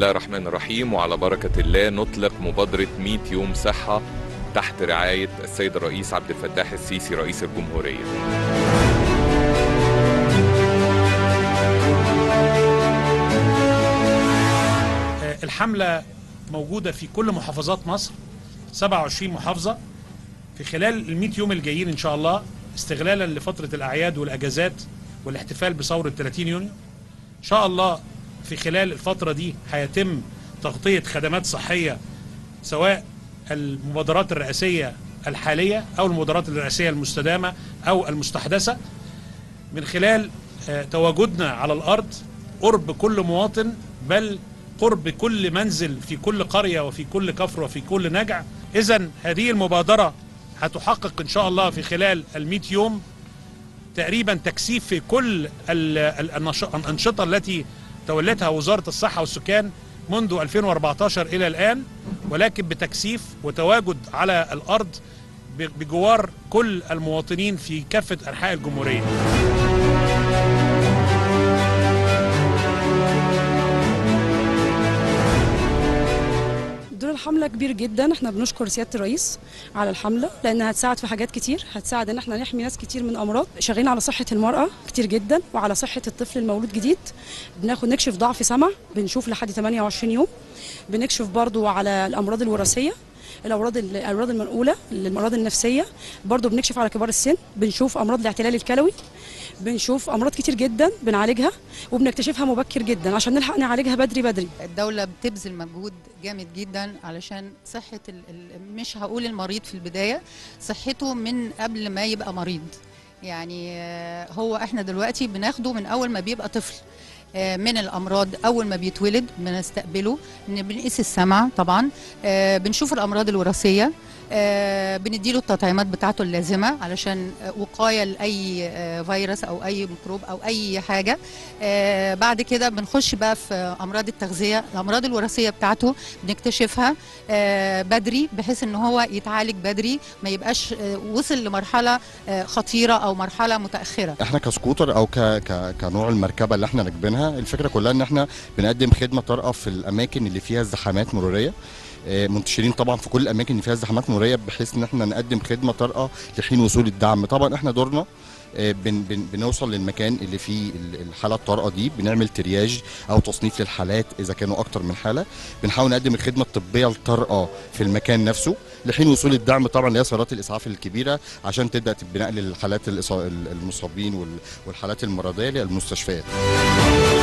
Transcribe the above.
الله الرحمن الرحيم وعلى بركة الله نطلق مبادرة 100 يوم صحة تحت رعاية السيد الرئيس عبد الفتاح السيسي رئيس الجمهورية الحملة موجودة في كل محافظات مصر 27 محافظة في خلال ال 100 يوم الجايين إن شاء الله استغلالا لفترة الأعياد والأجازات والاحتفال بثورة 30 يونيو إن شاء الله في خلال الفترة دي هيتم تغطية خدمات صحية سواء المبادرات الرئاسية الحالية أو المبادرات الرئاسية المستدامة أو المستحدثة من خلال تواجدنا على الأرض قرب كل مواطن بل قرب كل منزل في كل قرية وفي كل كفر وفي كل نجع إذا هذه المبادرة هتحقق إن شاء الله في خلال المئة يوم تقريبا تكثيف في كل الأنشطة التي تولتها وزارة الصحة والسكان منذ 2014 إلى الآن ولكن بتكثيف وتواجد على الأرض بجوار كل المواطنين في كافة أنحاء الجمهورية دور الحملة كبير جدا احنا بنشكر سيادة الرئيس على الحملة لانها هتساعد في حاجات كتير هتساعد ان احنا نحمي ناس كتير من امراض شغالين على صحة المرأة كتير جدا وعلى صحة الطفل المولود جديد بناخد نكشف ضعف سمع بنشوف لحد 28 يوم بنكشف برضو على الامراض الوراثية الامراض الامراض المنقوله الامراض النفسيه برضو بنكشف على كبار السن بنشوف امراض الاعتلال الكلوي بنشوف امراض كتير جدا بنعالجها وبنكتشفها مبكر جدا عشان نلحق نعالجها بدري بدري الدوله بتبذل مجهود جامد جدا علشان صحه ال مش هقول المريض في البدايه صحته من قبل ما يبقى مريض يعني هو احنا دلوقتي بناخده من اول ما بيبقى طفل من الامراض اول ما بيتولد بنستقبله بنقيس السمع طبعا بنشوف الامراض الوراثيه آه بنديله التطعيمات بتاعته اللازمه علشان وقايه لاي آه فيروس او اي ميكروب او اي حاجه آه بعد كده بنخش بقى في امراض التغذيه الامراض الوراثيه بتاعته بنكتشفها بدري بحيث ان هو يتعالج بدري ما يبقاش وصل لمرحله خطيره او مرحله متاخره احنا كسكوتر او ك ك كنوع المركبه اللي احنا راكبينها الفكره كلها ان احنا بنقدم خدمه طارئه في الاماكن اللي فيها ازدحامات مروريه منتشرين طبعا في كل الاماكن اللي فيها ازدحامات مروريه بحيث ان احنا نقدم خدمه طارئه لحين وصول الدعم طبعا احنا دورنا بن بن بنوصل للمكان اللي فيه الحاله الطارئه دي بنعمل ترياج او تصنيف للحالات اذا كانوا اكتر من حاله بنحاول نقدم الخدمه الطبيه الطارئه في المكان نفسه لحين وصول الدعم طبعا اللي هي سيارات الاسعاف الكبيره عشان تبدا بنقل الحالات المصابين والحالات المرضيه للمستشفيات